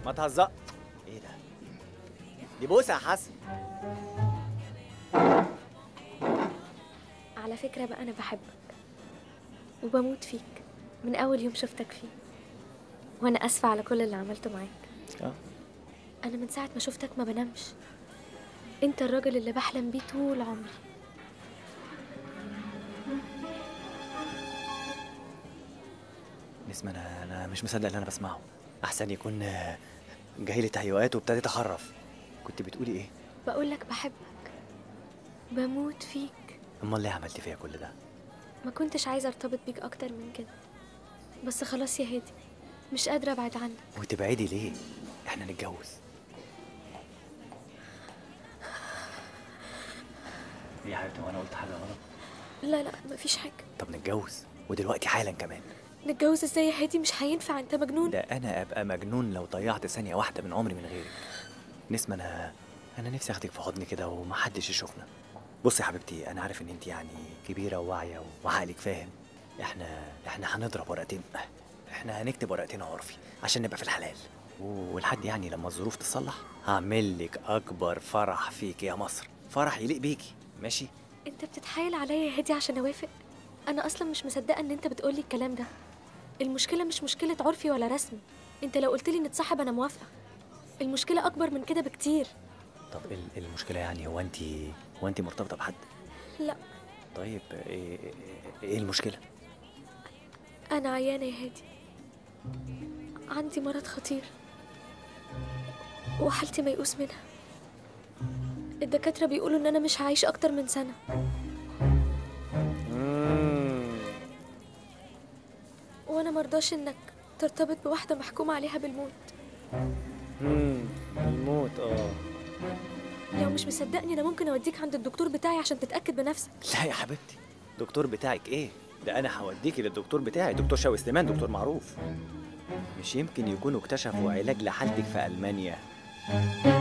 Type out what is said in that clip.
ما تهزق ايه ده دي بوسه يا حسن على فكرة بقى أنا بحبك وبموت فيك من أول يوم شفتك فيه وأنا آسفة على كل اللي عملته معاك اه أنا من ساعة ما شفتك ما بنامش أنت الراجل اللي بحلم بيه طول عمري نسمة انا انا مش مصدق اللي انا بسمعه احسن يكون آه، جاي لي تهيؤات وابتديت اخرف كنت بتقولي ايه بقول لك بحبك بموت فيك امال ليه عملتي فيا كل ده ما كنتش عايزة ارتبط بيك أكتر من كده بس خلاص يا هادي مش قادرة أبعد عنك وتبعدي ليه احنا نتجوز ايه يا حبيبتي وانا قلت حاجه غلط لا لا مفيش حاجة طب نتجوز ودلوقتي حالا كمان نتجوز ازاي يا هادي مش هينفع انت مجنون ده انا ابقى مجنون لو ضيعت ثانيه واحده من عمري من غيرك نسمة انا انا نفسي اخدك في حضني كده ومحدش يشوفنا بصي يا حبيبتي انا عارف ان انت يعني كبيره وواعيه وعقلك فاهم احنا احنا هنضرب ورقتين احنا هنكتب ورقتين عرفي عشان نبقى في الحلال ولحد يعني لما الظروف تصلح هعمل لك اكبر فرح فيك يا مصر فرح يليق بيكي ماشي انت بتتحايل عليا يا هادي عشان اوافق انا اصلا مش مصدقه ان انت بتقولي الكلام ده المشكله مش مشكله عرفي ولا رسمي انت لو قلت لي نتصاحب انا موافقه المشكله اكبر من كده بكتير طب ال- المشكله يعني هو انت هو انت مرتبطه بحد لا طيب ايه, إيه المشكله انا عيانه يا هادي عندي مرض خطير وحالتي ميؤوس منها الدكاتره بيقولوا ان انا مش هعيش اكتر من سنه وانا مرضاش انك ترتبط بواحده محكوم عليها بالموت الموت اه لو مش مصدقني انا ممكن اوديك عند الدكتور بتاعي عشان تتاكد بنفسك لا يا حبيبتي دكتور بتاعك ايه ده انا هوديكي للدكتور بتاعي دكتور شاوي سليمان دكتور معروف مش يمكن يكونوا اكتشفوا علاج لحالتك في المانيا